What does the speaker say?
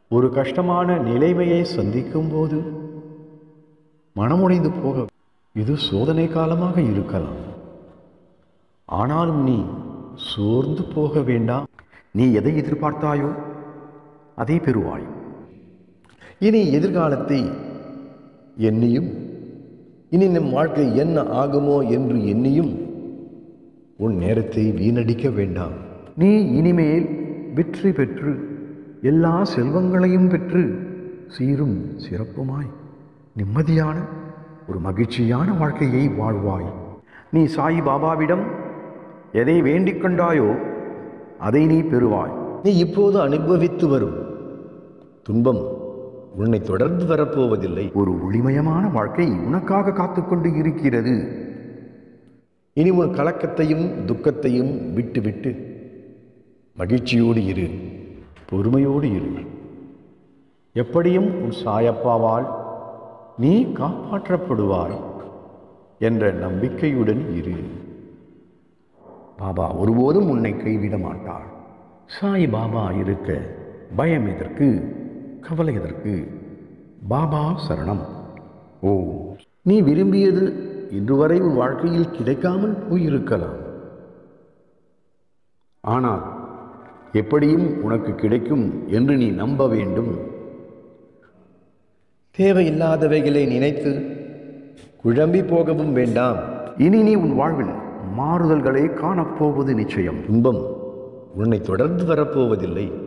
ஒரு கஷ்டமான நிலைமையை சந்திக்கும் போது மனமுடைந்து போக இது சோதனை காலமாக இருக்கலாம் ஆனாலும் நீ சோர்ந்து போக வேண்டாம் நீ எதை எதிர்பார்த்தாயோ அதை பெறுவாய் இனி எதிர்காலத்தை எண்ணியும் இனி நம் வாழ்க்கை என்ன ஆகுமோ என்று எண்ணியும் உன் நேரத்தை வீணடிக்க வேண்டாம் நீ இனிமேல் வெற்றி பெற்று எல்லா செல்வங்களையும் பெற்று சீரும் சிறப்புமாய் நிம்மதியான ஒரு மகிழ்ச்சியான வாழ்க்கையை வாழ்வாய் நீ சாய் பாபாவிடம் எதை வேண்டிக் கொண்டாயோ அதை நீ பெறுவாய் நீ இப்போது அனுபவித்து வரும் துன்பம் உன்னை தொடர்ந்து வரப்போவதில்லை ஒரு ஒளிமயமான வாழ்க்கை உனக்காக காத்துக்கொண்டு இருக்கிறது இனி உன் கலக்கத்தையும் துக்கத்தையும் விட்டுவிட்டு மகிழ்ச்சியோடு இரு பொறுமையோடு இரு எப்படியும் உன் சாயப்பாவால் நீ காப்பாற்றப்படுவாய் என்ற நம்பிக்கையுடன் இரு பாபா ஒருபோதும் உன்னை கைவிட மாட்டார் சாய் பாபா இருக்க பயம் எதற்கு கவலை எதற்கு பாபா சரணம் ஓ நீ விரும்பியது இன்று வரை உன் வாழ்க்கையில் கிடைக்காமல் போயிருக்கலாம் ஆனால் எப்படியும் உனக்கு கிடைக்கும் என்று நீ நம்ப வேண்டும் தேவையில்லாதவைகளை நினைத்து குழம்பி போகவும் வேண்டாம் இனி நீ உன் வாழ்வில் மாறுதல்களை காணப்போவது நிச்சயம் துன்பம் உன்னை தொடர்ந்து வரப்போவதில்லை